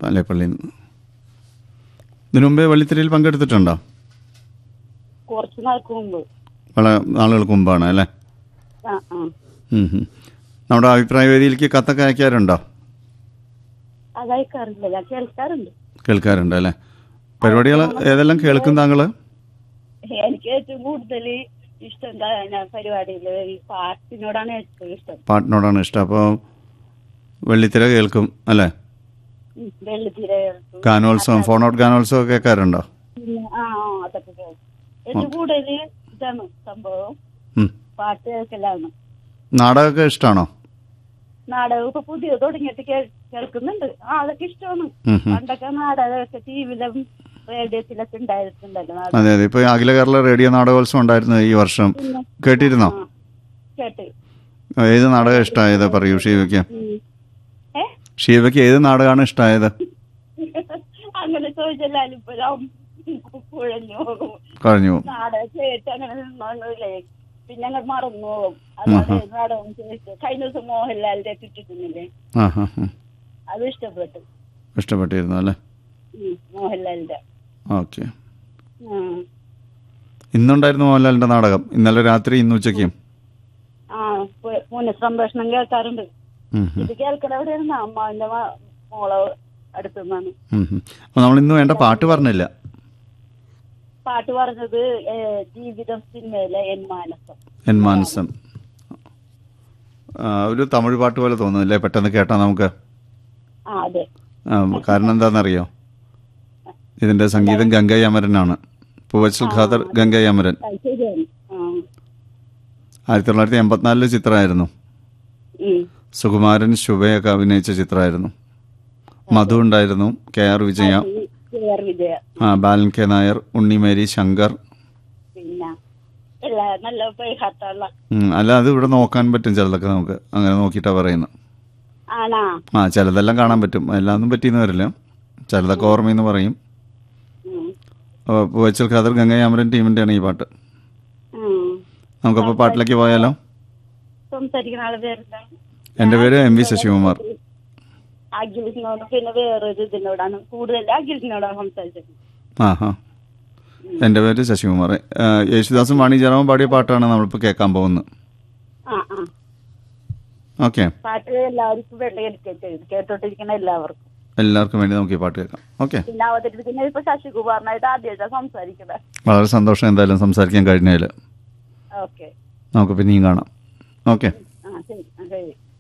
പാലേപ്പള്ളിയിൽ നിന്ന് ഇതിനു മുമ്പേ വെള്ളിത്തിരയിൽ പങ്കെടുത്തിട്ടുണ്ടോ കുറച്ച് നാൾക്ക് മുമ്പ് വളരെ നാളുകൾക്ക് മുമ്പാണ് അല്ലേ ആ ആ ഉം, ഉം. നമ്മുടെ അഭിപ്രായ വേദിയിലേക്ക് കത്തൊക്കെ അയക്കാറുണ്ടോ അതയക്കാറില്ല ഞാൻ കേൾക്കാറുണ്ട് കേൾക്കാറുണ്ട് അല്ലേ പരിപാടികൾ ഏതെല്ലാം കേൾക്കും താങ്കൾ എനിക്ക് ഏറ്റവും കൂടുതൽ ഇഷ്ടം എന്താ ഞാൻ പരിപാടിയില് ഈ പാട്ടിനോടാണ് ഏറ്റവും ഇഷ്ടം പാട്ടിനോടാണ് ഇഷ്ടം അപ്പോൾ വെള്ളിത്തിര കേൾക്കും അല്ലേ ഉം, വെള്ളിത്തിര കേൾക്കും. ഗാനോത്സവം ഫോൺ ഔട്ട് ഗാനോത്സവം കേൾക്കാറുണ്ടോ പിന്നെ ആ ആ, അതൊക്കെ കേൾക്കും ഏറ്റവും കൂടുതൽ ഇതാണ് സംഭവം ഉം. പാട്ട് കേൾക്കലാണ് നാടകമൊക്കെ ഇഷ്ടമാണോ നാടകം ഇപ്പൊ പുതിയ തുടങ്ങിയിട്ട് കേ- കേൾക്കുന്നുണ്ട് ആ അതൊക്കെ ഇഷ്ടമാണ് ഉം, ഉം. പണ്ടൊക്കെ നാടകമൊക്കെ ടിവിയിലും റേഡിയോത്തിലൊക്കെ ഉണ്ടായിട്ടുണ്ടല്ലോ നാടകം അതെ അതെ ഇപ്പോൾ അഖില കേരള റേഡിയോ നാടകോത്സവം ഉണ്ടായിരുന്നു ഈ വർഷം പിന്നെ കേട്ടിരുന്നോ ആ, കേട്ട് ഏത് നാടകം ഇഷ്ടമായത് പറയൂ ഷീവയ്ക്ക് ഉം. ഏ ഷീവയ്ക്ക് ഏത് നാടകമാണ് ഇഷ്ടമായത് അങ്ങനെ ചോദിച്ചാലും ഇപ്പൊ ഞാൻ കുഴഞ്ഞു പോകും കഴിഞ്ഞു നാടകം കേട്ട് അങ്ങനെ നിന്നോന്നില്ലേ പിന്നെ അങ്ങ് മറന്നു പോകും അതാണ് നാടകം ചോദിച്ചു കഴിഞ്ഞ ദിവസം മോഹൻലാലിന്റെ കിട്ടിയിരുന്നില്ലേ ആ ഹാ ഹാ അത് ഇഷ്ടപ്പെട്ടു ഇഷ്ടപ്പെട്ടിരുന്നു അല്ലേ ഉം, മോഹൻലാലിന്റെ ഓക്കെ ഉം. ഇന്നുണ്ടായിരുന്നു മോഹൻലാലിൻ്റെ നാടകം ഇന്നലെ രാത്രി ഇന്ന് ഉച്ചയ്ക്കും ആ പു- പുനഃസംപ്രേഷണം കേൾക്കാറുണ്ട് ഉം, ഉം, ഇത് കേൾക്കണ എവിടെയാണ് അമ്മാവിന്റെ മ- മോളെ അടുത്തുനിന്നാണ് ഉം, ഉം. അപ്പോൾ നമ്മൾ ഇന്ന് വേണ്ട പാട്ട് പറഞ്ഞില്ല പാട്ട് പറഞ്ഞത് ഏ, ജീവിതം സിനിമയിലെ എൻ മാനസം എൻ മാനസം ആ, ഒരു തമിഴ് പാട്ട് പോലെ തോന്നുന്നില്ലേ പെട്ടെന്ന് കേട്ടാൽ നമുക്ക് ആ അതെ ആ, കാരണം എന്താണെന്നറിയോ ഇതിൻ്റെ സംഗീതം ഗംഗൈ അമരനാണ് പൂവച്ചൽ ഖാദർ ഗംഗൈ അമരൻ അത് ശരിയാണ് ആ ആയിരത്തി തൊള്ളായിരത്തി എൺപത്തിനാലിലെ ചിത്രമായിരുന്നു ഉം. സുകുമാരൻ ശുഭയൊക്കെ അഭിനയിച്ച ചിത്രമായിരുന്നു മധു ഉണ്ടായിരുന്നു കെ ആർ വിജയ ഈ കെ.ആർ. വിജയ ആ ബാലൻ കെ നായർ ഉണ്ണിമേരി ശങ്കർ പിന്നെ എല്ലാ നല്ല പേഹാത്തുള്ള ഉം, അല്ല അത് ഇവിടെ നോക്കാൻ പറ്റും ചിലതൊക്കെ നമുക്ക് അങ്ങനെ നോക്കിയിട്ടാണ് പറയുന്നത് ആണാ ആ ചിലതെല്ലാം കാണാൻ പറ്റും എല്ലാമൊന്നും പറ്റിയെന്ന് വരില്ല ചിലതൊക്കെ ഓർമ്മയെന്ന് പറയും ഉം. പൂവച്ചൽ ഖാദർ ഗംഗയാമരൻ ടീമിൻ്റെയാണ് ഈ പാട്ട് ഉം. നമുക്കപ്പോൾ പാട്ടിലേക്ക് പോയാലോ സംസാരിക്കുന്ന ആള് പേരെന്താണ് എൻ്റെ പേര് എം വി ശശികുമാർ അഖിലിനോട് പിന്നെ വേറൊരു ഇതിനോടാണ് കൂടുതൽ അഖിലിനോടാണ് സംസാരിച്ചത് ആ ഹാ എൻ്റെ പേര് ശശികുമാർ ആ, യേശുദാസും വാണി ജയറാമും പാടിയ പാട്ടാണ് നമ്മളിപ്പോൾ കേൾക്കാൻ പോകുന്നത് ആ ആ ഓക്കെ പാട്ട് എല്ലാവർക്കും വേണ്ട എടുക്കട്ടെ കേട്ടോണ്ടിരിക്കുന്ന എല്ലാവർക്കും എല്ലാവർക്കും വേണ്ടി നമുക്ക് ഈ പാട്ട് കേൾക്കാം ഓക്കെ പിന്നെ അവതരിപ്പിക്കുന്ന ഇപ്പൊ ശശികുമാറിനായിട്ട് ആദ്യമായിട്ടാണ് സംസാരിക്കുന്നത് വളരെ സന്തോഷം എന്തായാലും സംസാരിക്കാൻ കഴിഞ്ഞതിൽ ഓക്കെ നമുക്ക് പിന്നെയും കാണാം ഓക്കെ ആ ശരി ആ ശരി